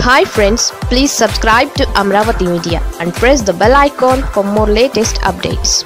hi friends please subscribe to Amaravati media and press the bell icon for more latest updates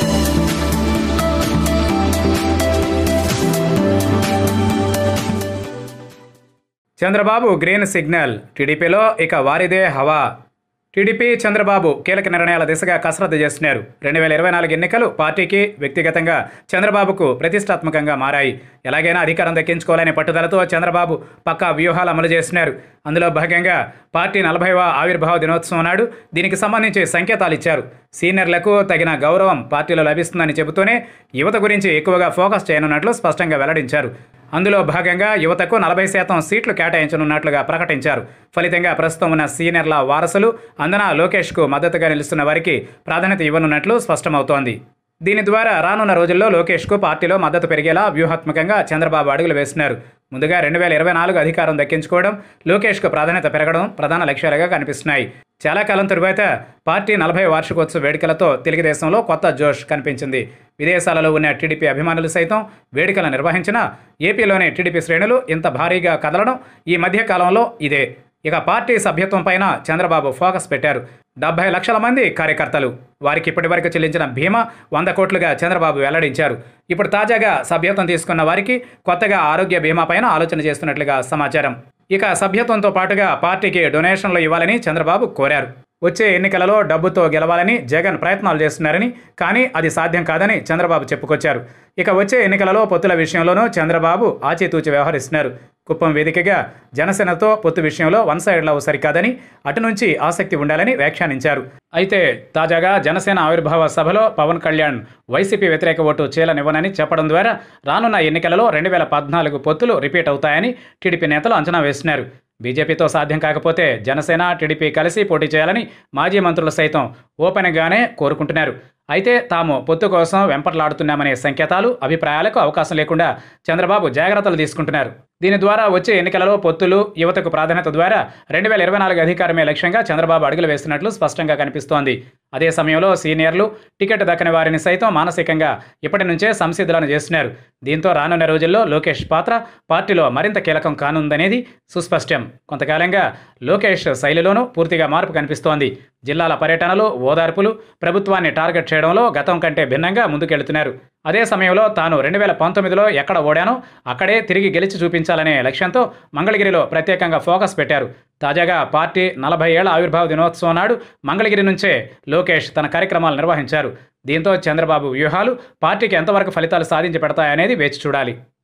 Chandrababu green signal టీడీపీలో ఇక వారిదే హవా TDP Chandrababu కీలక నిర్ణయాల దిశగా కసరత్తు చేస్తున్నారు రెండు వేల ఇరవై నాలుగు ఎన్నికలు పార్టీకి వ్యక్తిగతంగా చంద్రబాబుకు ప్రతిష్టాత్మకంగా మారాయి ఎలాగైనా అధికారం దక్కించుకోవాలనే పట్టుదలతో చంద్రబాబు పక్కా వ్యూహాలు అమలు చేస్తున్నారు అందులో భాగంగా పార్టీ నలభైవ ఆవిర్భావ దినోత్సవం నాడు దీనికి సంబంధించి సంకేతాలు ఇచ్చారు సీనియర్లకు తగిన గౌరవం పార్టీలో లభిస్తుందని చెబుతూనే యువత గురించి ఎక్కువగా ఫోకస్ చేయనున్నట్లు స్పష్టంగా వెల్లడించారు అందులో భాగంగా యువతకు నలభై శాతం సీట్లు కేటాయించనున్నట్లుగా ప్రకటించారు ఫలితంగా ప్రస్తుతం ఉన్న సీనియర్ల వారసులు అందన లోకేష్కు మద్దతుగా నిలుస్తున్న వారికి ప్రాధాన్యత ఇవ్వనున్నట్లు స్పష్టమవుతోంది దీని ద్వారా రానున్న రోజుల్లో లోకేష్కు పార్టీలో మద్దతు పెరిగేలా వ్యూహాత్మకంగా చంద్రబాబు అడుగులు వేస్తున్నారు ముందుగా రెండు వేల ఇరవై నాలుగు అధికారం దక్కించుకోవడం లోకేష్కు ప్రాధాన్యత పెరగడం ప్రధాన లక్ష్యాలుగా కనిపిస్తున్నాయి చాలా కాలం తరువాత పార్టీ నలభై వార్షికోత్సవ వేడుకలతో తెలుగుదేశంలో కొత్త జోష్ కనిపించింది విదేశాలలో ఉన్న టీడీపీ అభిమానులు సైతం వేడుకలు నిర్వహించిన ఏపీలోని టీడీపీ శ్రేణులు ఇంత భారీగా కదలడం ఈ మధ్య కాలంలో ఇదే ఇక పార్టీ సభ్యత్వం పైన చంద్రబాబు ఫోకస్ పెట్టారు డెబ్బై లక్షల మంది కార్యకర్తలు వారికి ఇప్పటివరకు చెల్లించిన బీమా వంద కోట్లుగా చంద్రబాబు వెల్లడించారు ఇప్పుడు తాజాగా సభ్యత్వం తీసుకున్న వారికి కొత్తగా ఆరోగ్య బీమా పైన ఆలోచన చేస్తున్నట్లుగా సమాచారం ఇక సభ్యత్వంతో పాటుగా పార్టీకి డొనేషన్లు ఇవ్వాలని చంద్రబాబు కోరారు వచ్చే ఎన్నికలలో డబ్బుతో గెలవాలని జగన్ ప్రయత్నాలు చేస్తున్నారని కానీ అది సాధ్యం కాదని చంద్రబాబు చెప్పుకొచ్చారు ఇక వచ్చే ఎన్నికలలో పొత్తుల విషయంలోనూ చంద్రబాబు ఆచితూచి వ్యవహరిస్తున్నారు కుప్పం వేదికగా జనసేనతో పొత్తు విషయంలో వన్ సైడ్ లవ్ సరికాదని అటు నుంచి ఆసక్తి ఉండాలని వ్యాఖ్యానించారు అయితే తాజాగా జనసేన ఆవిర్భావ సభలో పవన్ కళ్యాణ్ వైసీపీ వ్యతిరేక ఓటు చేయలనివ్వనని చెప్పడం ద్వారా రానున్న ఎన్నికలలో రెండు వేల పద్నాలుగు పొత్తులు రిపీట్ అవుతాయని టీడీపీ నేతలు అంచనా వేస్తున్నారు బీజేపీతో సాధ్యం కాకపోతే జనసేన టీడీపీ కలిసి పోటీ చేయాలని మాజీ మంత్రులు సైతం ఓపెన్గానే కోరుకుంటున్నారు అయితే తాము పొత్తు కోసం వెంపర్లాడుతున్నామనే సంకేతాలు అభిప్రాయాలకు అవకాశం లేకుండా చంద్రబాబు జాగ్రత్తలు తీసుకుంటున్నారు దీని ద్వారా వచ్చే ఎన్నికలలో పొత్తులు యువతకు ప్రాధాన్యత ద్వారా రెండు వేల ఇరవై నాలుగు అధికారమే లక్ష్యంగా చంద్రబాబు అడుగులు వేస్తున్నట్లు స్పష్టంగా కనిపిస్తోంది అదే సమయంలో సీనియర్లు టికెట్ దక్కని వారిని సైతం మానసికంగా ఇప్పటి నుంచే సంసిద్ధులను చేస్తున్నారు దీంతో రానున్న రోజుల్లో లోకేష్ పాత్ర పార్టీలో మరింత కీలకం కానుందనేది సుస్పష్టం కొంతకాలంగా లోకేష్ శైలిలోనూ పూర్తిగా మార్పు కనిపిస్తోంది జిల్లాల పర్యటనలు ఓదార్పులు ప్రభుత్వాన్ని టార్గెట్ చేయడంలో గతం కంటే భిన్నంగా ముందుకెళ్తున్నారు అదే సమయంలో తాను రెండు వేల పంతొమ్మిదిలో ఎక్కడ ఓడానో అక్కడే తిరిగి గెలిచి చూపించాలనే లక్ష్యంతో మంగళగిరిలో ప్రత్యేకంగా ఫోకస్ పెట్టారు తాజాగా పార్టీ నలభై ఏళ్ల ఆవిర్భావ దినోత్సవం నాడు మంగళగిరి నుంచే లోకేష్ తన కార్యక్రమాలు నిర్వహించారు దీంతో చంద్రబాబు వ్యూహాలు పార్టీకి ఎంతవరకు ఫలితాలు సాధించి పెడతాయనేది వేచి చూడాలి